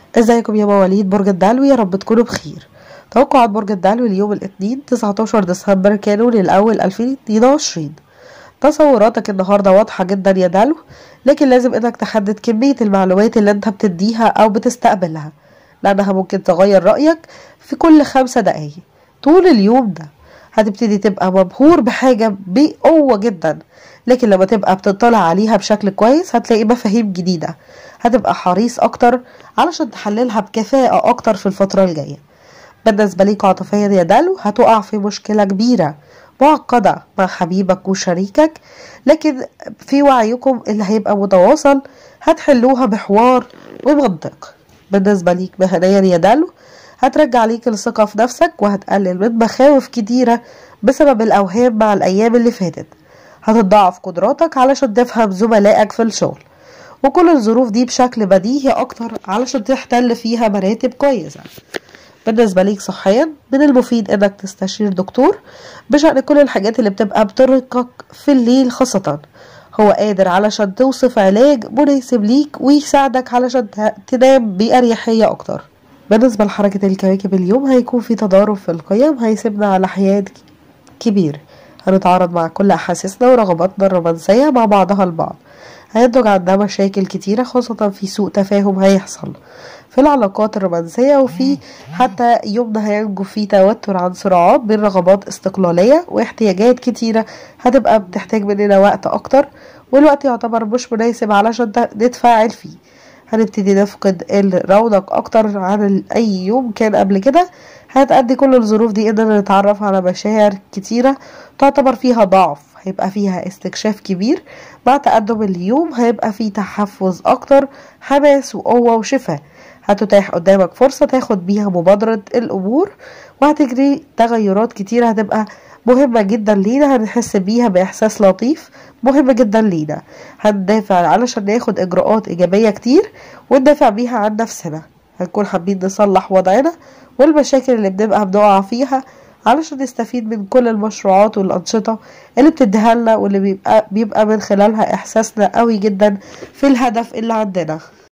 ازيكم يا مواليد برج الدلو يا رب تكونوا بخير توقعات برج الدلو اليوم الاثنين 19 ديسمبر كانوا للأول 2022 تصوراتك النهاردة واضحة جدا يا دلو لكن لازم انك تحدد كمية المعلومات اللي انت بتديها او بتستقبلها لانها ممكن تغير رأيك في كل خمسة دقايق طول اليوم ده هتبتدي تبقى مبهور بحاجة بقوة جدا لكن لما تبقى بتطلع عليها بشكل كويس هتلاقي مفاهيم جديدة هتبقى حريص اكتر علشان تحللها بكفاءة اكتر في الفترة الجاية بالنسبة ليك عاطفيا يا دلو هتقع في مشكلة كبيرة معقدة مع حبيبك وشريكك لكن في وعيكم اللي هيبقى متواصل هتحلوها بحوار ومنطق بالنسبة ليك مهنيا يا دلو هترجع ليك الثقة في نفسك وهتقلل من مخاوف كتيرة بسبب الأوهام مع الأيام اللي فاتت هتضاعف قدراتك علشان تفهم زملائك في الشغل وكل الظروف دي بشكل بديهي أكتر علشان تحتل فيها مراتب كويسة بالنسبة ليك صحيا من المفيد انك تستشير دكتور بشأن كل الحاجات اللي بتبقى بترهقك في الليل خاصة هو قادر علشان توصف علاج مناسب ليك ويساعدك علشان تنام بأريحية أكتر بالنسبة لحركة الكواكب اليوم هيكون في تضارب في القيم هيسيبنا على حياد كبير هنتعارض مع كل أحاسيسنا ورغباتنا الرومانسية مع بعضها البعض هينتج عنها مشاكل كتيرة خاصة في سوء تفاهم هيحصل في العلاقات الرومانسية وفي حتى يومنا هينجو فيه توتر عن صراعات بين رغبات استقلالية واحتياجات كتيرة هتبقى بتحتاج مننا وقت أكتر والوقت يعتبر مش مناسب علشان نتفاعل فيه هنبتدي نفقد الرونق أكتر عن أي يوم كان قبل كده هتأدي كل الظروف دي إننا نتعرف على مشاعر كتيرة تعتبر فيها ضعف هيبقى فيها استكشاف كبير مع تقدم اليوم هيبقى فيه تحفز أكتر حماس وقوة وشفاء هتتاح قدامك فرصة تاخد بيها مبادرة الأمور وهتجري تغيرات كتيرة هتبقى مهمة جدا لينا هنحس بيها بإحساس لطيف مهم جدا لينا هندافع علشان ناخد إجراءات إيجابية كتير وندافع بيها عن نفسنا هنكون حابين نصلح وضعنا والمشاكل اللي بنبقى بنقع فيها علشان نستفيد من كل المشروعات والأنشطة اللي بتديها لنا واللي بيبقى, بيبقى من خلالها إحساسنا قوي جدا في الهدف اللي عندنا